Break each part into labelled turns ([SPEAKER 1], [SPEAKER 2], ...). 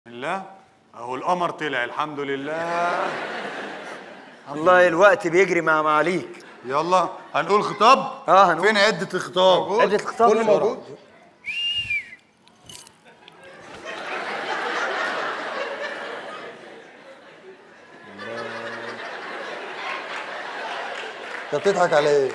[SPEAKER 1] الله اهو القمر طلع الحمد لله
[SPEAKER 2] والله الوقت بيجري مع معاليك
[SPEAKER 1] يلا هنقول خطاب
[SPEAKER 2] اه هنقول
[SPEAKER 1] فين عدة الخطاب
[SPEAKER 2] عدة الخطاب
[SPEAKER 3] كله موجود
[SPEAKER 4] انت بتضحك على ايه؟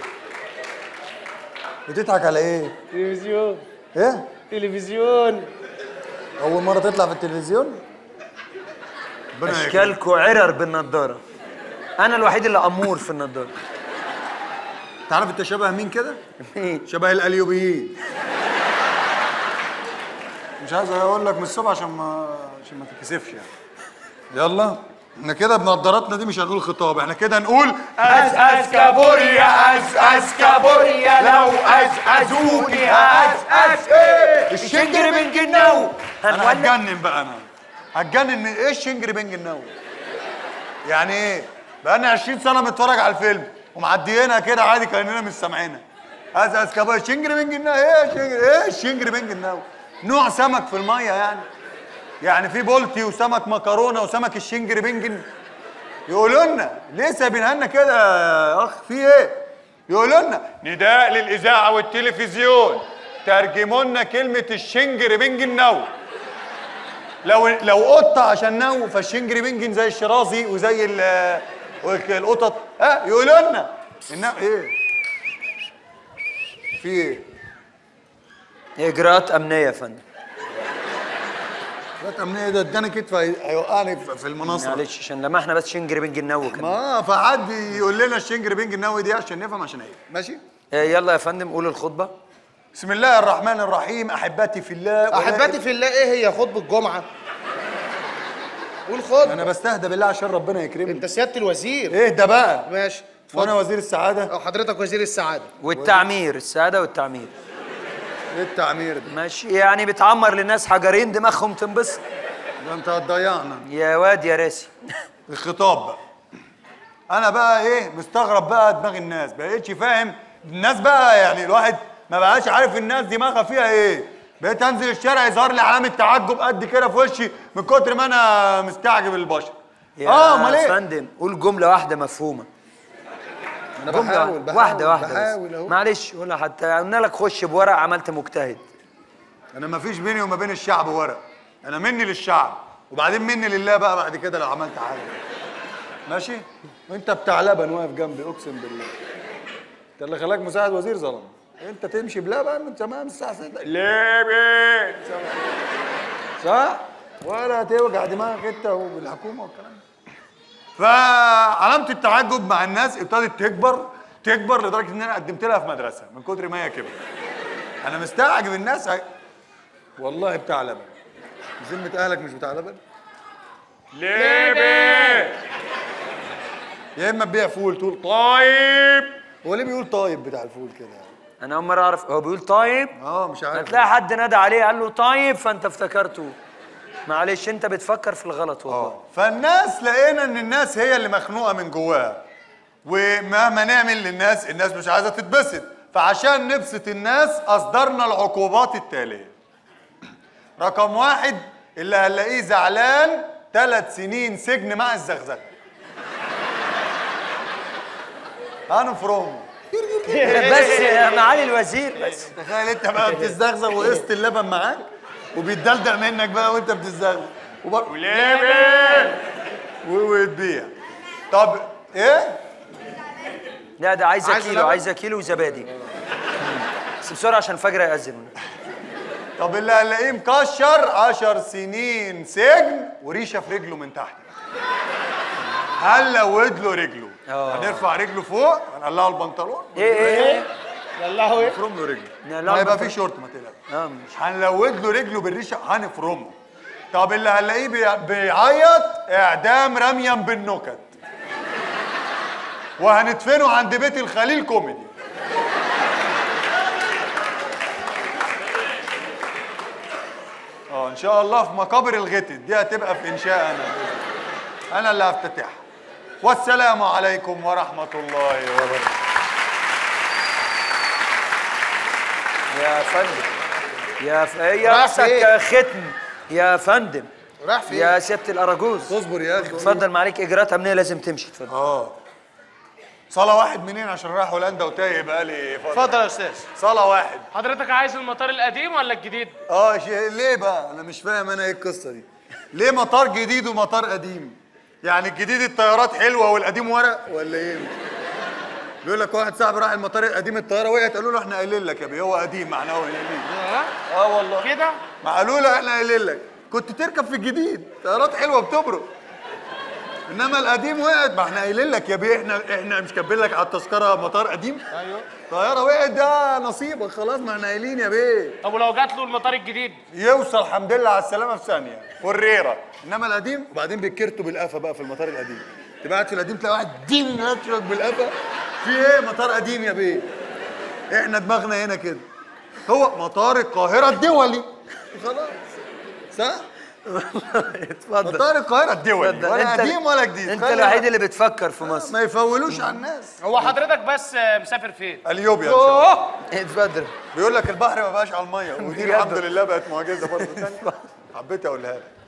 [SPEAKER 4] بتضحك على ايه؟
[SPEAKER 3] تلفزيون
[SPEAKER 4] ايه؟
[SPEAKER 3] تلفزيون
[SPEAKER 4] أول مرة تطلع في التلفزيون؟
[SPEAKER 1] ربنا يكرمك.
[SPEAKER 2] اشكالكوا عرر بالنضاره انا الوحيد اللي امور في النضاره
[SPEAKER 1] تعرف انت شبه مين كده؟
[SPEAKER 2] مين؟
[SPEAKER 1] شبه الاليوبيين مش عايز اقول لك من الصبح عشان ما عشان ما تتكسفش يعني يلا احنا كده بنضاراتنا دي مش هنقول خطاب احنا كده نقول
[SPEAKER 5] أز أز كابوريا أز أز كابوريا لو أز أزوني أز أز إيه
[SPEAKER 2] الشنجر من جنو
[SPEAKER 1] انا هتجنن بقى انا هتجنن من ايه الشنجر بنج النووي يعني ايه بقالنا 20 سنه بنتفرج على الفيلم ومعديينها كده عادي كاننا مش سامعينها از از كابا شنجر بنج النووي ايه الشنجر ايه الشنجر بنج النووي نوع سمك في الميه يعني يعني في بولتي وسمك مكرونه وسمك الشنجر بنجن يقولوا لنا ليه سايبينها لنا كده يا اخ في ايه يقولوا لنا نداء للاذاعه والتلفزيون ترجموا لنا كلمه الشنجر بنج النووي لو لو قطه عشان نو فالشنجري بنجن زي الشرازي وزي ال- القطط ها يقولوا لنا النو ايه في ايه
[SPEAKER 2] اجراءات امنيه يا فندم
[SPEAKER 1] لا امنيه ده اداني كتف هي- هيوقعني في في المناصره
[SPEAKER 2] معلش عشان لمحنا بس شنجر بن جنو كده
[SPEAKER 1] ما فحد يقول لنا الشنجري بنج النووي دي عشان نفهم عشان ايه ماشي
[SPEAKER 2] آه، يلا يا فندم قول الخطبه
[SPEAKER 1] بسم الله الرحمن الرحيم احبتي في الله
[SPEAKER 3] احبتي في الله ايه هي خطبه الجمعه قول خطبه
[SPEAKER 1] انا بستهدى بالله عشان ربنا يكرمني
[SPEAKER 3] انت سياده الوزير
[SPEAKER 1] اهدى بقى
[SPEAKER 3] ماشي
[SPEAKER 1] وانا
[SPEAKER 3] اتفضل.
[SPEAKER 1] وزير السعاده
[SPEAKER 3] أو حضرتك وزير السعاده
[SPEAKER 2] والتعمير السعاده والتعمير
[SPEAKER 1] ايه التعمير ده
[SPEAKER 2] ماشي يعني بتعمر للناس حجرين دماغهم تنبسط
[SPEAKER 1] ده انت هتضيعنا
[SPEAKER 2] يا واد يا راسي
[SPEAKER 1] الخطاب بقى انا بقى ايه مستغرب بقى دماغ الناس بقيتش فاهم الناس بقى يعني الواحد ما بقاش عارف الناس دماغها فيها ايه بقيت انزل الشارع يظهر لي علامه تعجب قد كده في وشي من كتر ما انا مستعجب البشر
[SPEAKER 2] يا
[SPEAKER 1] اه امال ايه
[SPEAKER 2] فندم قول جمله واحده مفهومه
[SPEAKER 3] انا
[SPEAKER 2] جمله
[SPEAKER 3] بحاول
[SPEAKER 2] واحده
[SPEAKER 3] بحاول
[SPEAKER 2] واحده واحده
[SPEAKER 3] بحاول
[SPEAKER 2] بس.
[SPEAKER 3] اهو
[SPEAKER 2] معلش قولها حتى قلنا لك خش بورق عملت مجتهد
[SPEAKER 1] انا ما فيش بيني وما بين الشعب ورق انا مني للشعب وبعدين مني لله بقى بعد كده لو عملت حاجه ماشي وانت بتاع لبن واقف جنبي اقسم بالله انت اللي خلاك مساعد وزير ظلم انت تمشي بلبن من تمام الساعه 6 لبن صح ولا توجع دماغك انت والحكومه والكلام ده فعلامه التعجب مع الناس ابتدت تكبر تكبر لدرجه ان انا قدمت لها في مدرسه من كتر ما هي كبرت انا مستعجب الناس هي... والله بتاع لبن ذمة اهلك مش بتاع لبن لبن يا اما تبيع فول تقول طيب هو ليه بيقول طيب بتاع الفول كده يعني؟
[SPEAKER 2] انا اول مره اعرف هو بيقول طيب
[SPEAKER 1] اه مش عارف
[SPEAKER 2] هتلاقي حد نادى عليه قال له طيب فانت افتكرته معلش انت بتفكر في الغلط والله
[SPEAKER 1] اه فالناس لقينا ان الناس هي اللي مخنوقه من جواها ومهما نعمل للناس الناس مش عايزه تتبسط فعشان نبسط الناس اصدرنا العقوبات التاليه رقم واحد اللي هنلاقيه زعلان ثلاث سنين سجن مع الزغزغه هنفرمه
[SPEAKER 2] بس يا معالي الوزير بس
[SPEAKER 1] تخيل انت بقى بتزغزغ وقسط اللبن معاك وبيتدلدق منك بقى وانت بتزغزغ وبر... ولبن وتبيع طب ايه؟
[SPEAKER 2] لا ده عايزه
[SPEAKER 3] عايز
[SPEAKER 2] كيلو
[SPEAKER 3] لبن؟
[SPEAKER 2] عايزه كيلو وزبادي بس بسرعه عشان الفجر يأذن
[SPEAKER 1] طب اللي هنلاقيه مكشر 10 سنين سجن وريشه في رجله من تحت هنلود له رجله
[SPEAKER 2] اه.
[SPEAKER 1] هنرفع رجله فوق هنقلعه البنطلون
[SPEAKER 2] ايه ايه ايه
[SPEAKER 3] يلا هو ايه
[SPEAKER 1] نفرم له رجله
[SPEAKER 2] نقلعه
[SPEAKER 1] ما يبقى في
[SPEAKER 2] البنطلون.
[SPEAKER 1] شورت ما تقلقش
[SPEAKER 2] اه مش
[SPEAKER 1] هنلود له رجله بالريشه هنفرمه طب اللي هنلاقيه بي- بيعيط اعدام رميا بالنكت وهندفنه عند بيت الخليل كوميدي اه ان شاء الله في مقابر الغتت دي هتبقى في انشاء انا بإذن الله. انا اللي هفتتحها والسلام عليكم ورحمه الله وبركاته
[SPEAKER 2] يا فندم يا ف... يا
[SPEAKER 3] راح
[SPEAKER 2] راسك
[SPEAKER 3] فين؟
[SPEAKER 2] ختم يا فندم
[SPEAKER 3] رايح فين
[SPEAKER 2] يا سياده الاراجوز
[SPEAKER 1] اصبر يا اخي
[SPEAKER 2] اتفضل معلك اجراءات امنيه لازم تمشي اتفضل
[SPEAKER 1] اه صلاة واحد منين عشان رايح هولندا وتايه بقالي فترة
[SPEAKER 3] اتفضل يا استاذ
[SPEAKER 1] صلاة واحد
[SPEAKER 6] حضرتك عايز المطار القديم ولا الجديد؟
[SPEAKER 1] اه شيء ليه بقى انا مش فاهم انا ايه القصة دي ليه مطار جديد ومطار قديم يعني الجديد الطيارات حلوة والقديم ورق ولا ايه بيقول لك واحد صاحبي راح المطار القديم الطيارة وقعت قالوا له احنا قايلين لك يا بيه هو قديم معناه هو قايلين اه والله
[SPEAKER 6] كده؟
[SPEAKER 1] ما قالوا له احنا قايلين لك كنت تركب في الجديد طيارات حلوه بتبرق انما القديم وقعت ما احنا قايلين لك يا بيه احنا احنا مش كاتبين لك على التذكره مطار قديم ايوه طياره وقعت ده نصيبك خلاص ما احنا قايلين يا بيه
[SPEAKER 6] طب ولو جات له المطار الجديد؟
[SPEAKER 1] يوصل الحمد لله على السلامه في ثانيه فريره انما القديم وبعدين بيكرتوا بالقفا بقى في المطار القديم تبقى قاعد في القديم تلاقي واحد دين ناتشرك بالقفا في ايه مطار قديم يا بيه احنا دماغنا هنا كده هو مطار القاهره الدولي خلاص صح
[SPEAKER 2] اتفضل
[SPEAKER 1] مطار القاهره الدولي
[SPEAKER 2] اتفضل.
[SPEAKER 1] ولا
[SPEAKER 2] انت-
[SPEAKER 1] قديم ولا جديد
[SPEAKER 2] انت
[SPEAKER 1] خلي
[SPEAKER 2] الوحيد
[SPEAKER 1] بالك.
[SPEAKER 2] اللي بتفكر في مصر
[SPEAKER 1] ما يفولوش على الناس
[SPEAKER 6] هو حضرتك بس آه، مسافر فين؟
[SPEAKER 1] اليوبيا إن شاء الله.
[SPEAKER 6] اوه
[SPEAKER 2] اتفضل
[SPEAKER 1] بيقول لك البحر ما بقاش على الميه ودي
[SPEAKER 2] بجد.
[SPEAKER 1] الحمد لله بقت معجزه برضه ثانيه حبيت اقولها لك